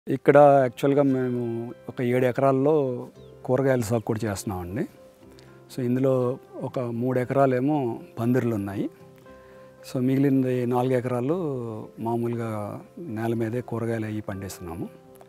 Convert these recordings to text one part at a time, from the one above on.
ఇక్కడ యాక్చువల్గా మేము ఒక ఏడు ఎకరాల్లో కూరగాయల సాగు కూడా చేస్తున్నామండి సో ఇందులో ఒక మూడు ఎకరాలేమో పందిర్లు ఉన్నాయి సో మిగిలినది నాలుగు ఎకరాలు మామూలుగా నేల మీదే కూరగాయలు అవి పండిస్తున్నాము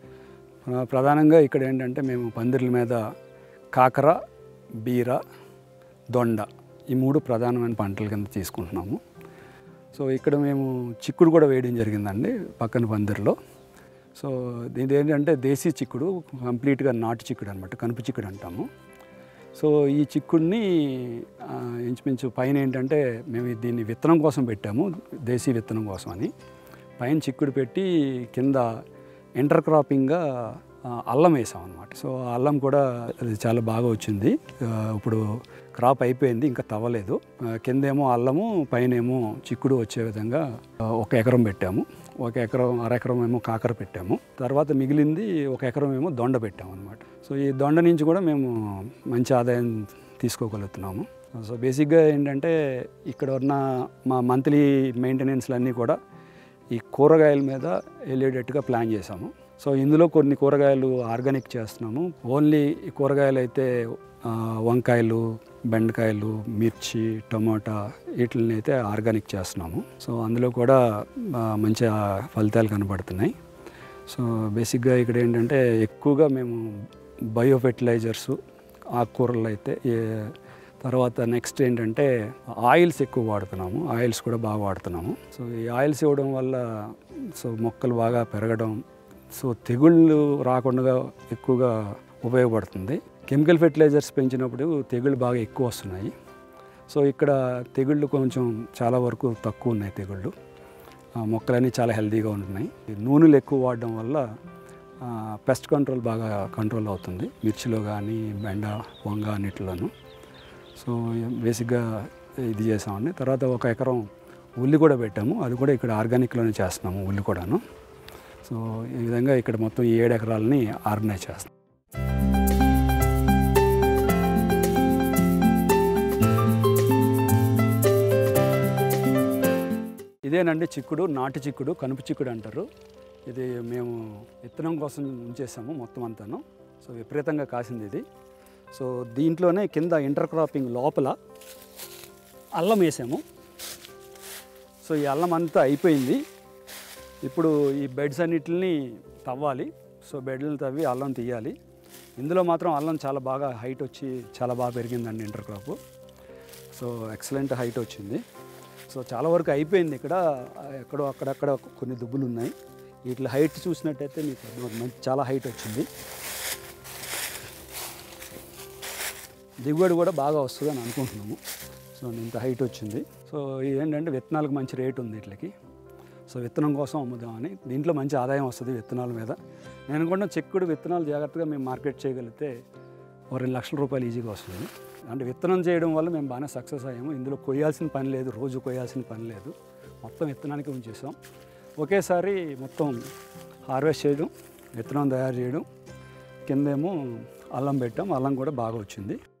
ఆ, ప్రధానంగా ఇక్కడ ఏంటంటే మేము పందిర్ల మీద కాకర బీర దొండ ఈ మూడు ప్రధానమైన పంటల కింద తీసుకుంటున్నాము సో ఇక్కడ మేము చిక్కుడు కూడా వేయడం జరిగిందండి పక్కన పందిరిలో సో ఇది ఏంటంటే దేశీ చిక్కుడు కంప్లీట్గా నాటు చిక్కుడు అనమాట కనుపు చిక్కుడు అంటాము సో ఈ చిక్కుడిని ఆ, ఇంచుమించు పైన ఏంటంటే మేము దీన్ని విత్తనం కోసం పెట్టాము దేశీ విత్తనం కోసం అని పైన చిక్కుడు పెట్టి కింద ఇంటర్ క్రాపింగ్గా ఆ, అల్లం వేసాం అనమాట సో ఆ అల్లం కూడా అది చాలా బాగా వచ్చింది ఆ, ఇప్పుడు క్రాప్ అయిపోయింది ఇంకా తవ్వలేదు ఆ, కిందేమో అల్లము పైనేమో చిక్కుడు వచ్చే విధంగా ఆ, ఒక ఎకరం పెట్టాము ఒక ఎకరం అర ఎకరం ఏమో కాకర పెట్టాము తర్వాత మిగిలింది ఒక ఎకరం ఏమో దొండ పెట్టాము అనమాట సో ఈ దొండ నుంచి కూడా మేము మంచి ఆదాయం తీసుకోగలుగుతున్నాము సో బేసిక్గా ఏంటంటే ఇక్కడ ఉన్న మా మంత్లీ మెయింటెనెన్స్లు అన్నీ కూడా ఈ కూరగాయల మీద వెళ్ళేటట్టుగా ప్లాన్ చేసాము సో ఇందులో కొన్ని కూరగాయలు ఆర్గానిక్ చేస్తున్నాము ఓన్లీ ఈ కూరగాయలు అయితే ఆ, వంకాయలు బెండకాయలు మిర్చి టమాటా వీటిని అయితే ఆర్గానిక్ చేస్తున్నాము సో అందులో కూడా ఆ, మంచి ఆ, ఫలితాలు కనబడుతున్నాయి సో బేసిక్గా ఇక్కడ ఏంటంటే ఎక్కువగా మేము బయో ఫెర్టిలైజర్స్ ఆకుకూరలు అయితే ఏ- తర్వాత నెక్స్ట్ ఏంటంటే ఆయిల్స్ ఎక్కువ వాడుతున్నాము ఆయిల్స్ కూడా బాగా వాడుతున్నాము సో ఈ ఆయిల్స్ ఇవ్వడం వల్ల సో మొక్కలు బాగా పెరగడం సో తెగుళ్ళు రాకుండా ఎక్కువగా ఉపయోగపడుతుంది కెమికల్ ఫెర్టిలైజర్స్ పెంచినప్పుడు తెగుళ్ళు బాగా ఎక్కువ వస్తున్నాయి సో ఇక్కడ తెగుళ్ళు కొంచెం చాలా వరకు తక్కువ ఉన్నాయి తెగుళ్ళు ఆ, మొక్కలన్నీ చాలా హెల్తీగా ఉంటున్నాయి ఈ నూనెలు ఎక్కువ వాడడం వల్ల పెస్ట్ కంట్రోల్ బాగా కంట్రోల్ అవుతుంది మిర్చిలో కానీ బెండ వంగ అన్నిటిలోనూ సో బేసిక్గా ఇది చేసామండి తర్వాత ఒక ఎకరం ఉల్లి కూడా పెట్టాము అది కూడా ఇక్కడ ఆర్గానిక్లోనే చేస్తున్నాము ఉల్లి కూడాను సో ఈ విధంగా ఇక్కడ మొత్తం ఈ ఏడు ఎకరాలని ఆర్గనైజ్ చేస్తాం ఇదేనండి చిక్కుడు నాటు చిక్కుడు కనుపు చిక్కుడు అంటారు ఇది మేము విత్తనం కోసం ఉంచేసాము మొత్తం అంతాను సో విపరీతంగా కాసింది ఇది సో దీంట్లోనే కింద ఇంటర్ క్రాపింగ్ లోపల అల్లం వేసాము సో ఈ అల్లం అంతా అయిపోయింది ఇప్పుడు ఈ బెడ్స్ అన్నిటిని తవ్వాలి సో బెడ్లను తవ్వి అల్లం తీయాలి ఇందులో మాత్రం అల్లం చాలా బాగా హైట్ వచ్చి చాలా బాగా పెరిగిందండి intercrop so excellent height వచ్చింది సో చాలా వరకు అయిపోయింది ఇక్కడ ఎక్కడో అక్కడక్కడ కొన్ని దుబ్బులు ఉన్నాయి వీటి హైట్ చూసినట్టయితే మీకు అర్థమవుతుంది. మంచి చాలా హైట్ వచ్చింది దిగుబడి కూడా బాగా వస్తుందని అనుకుంటున్నాము సో ఇంత హైట్ వచ్చింది సో ఇది ఏంటంటే విత్తనాలకు మంచి రేట్ ఉంది వీటికి సో విత్తనం కోసం అమ్ముదామని దీంట్లో మంచి ఆదాయం వస్తుంది విత్తనాల మీద నేను అనుకుంటున్న చెక్కుడు విత్తనాలు జాగ్రత్తగా మేము మార్కెట్ చేయగలిగితే ఓ రెండు లక్షల రూపాయలు ఈజీగా వస్తుంది అంటే విత్తనం చేయడం వల్ల మేము బాగానే సక్సెస్ అయ్యాము ఇందులో కొయ్యాల్సిన పని లేదు రోజు కొయ్యాల్సిన పని లేదు మొత్తం విత్తనానికి ఉంచేసాం ఒకేసారి మొత్తం హార్వెస్ట్ చేయడం విత్తనం తయారు చేయడం కిందేమో అల్లం పెట్టాం అల్లం కూడా బాగా వచ్చింది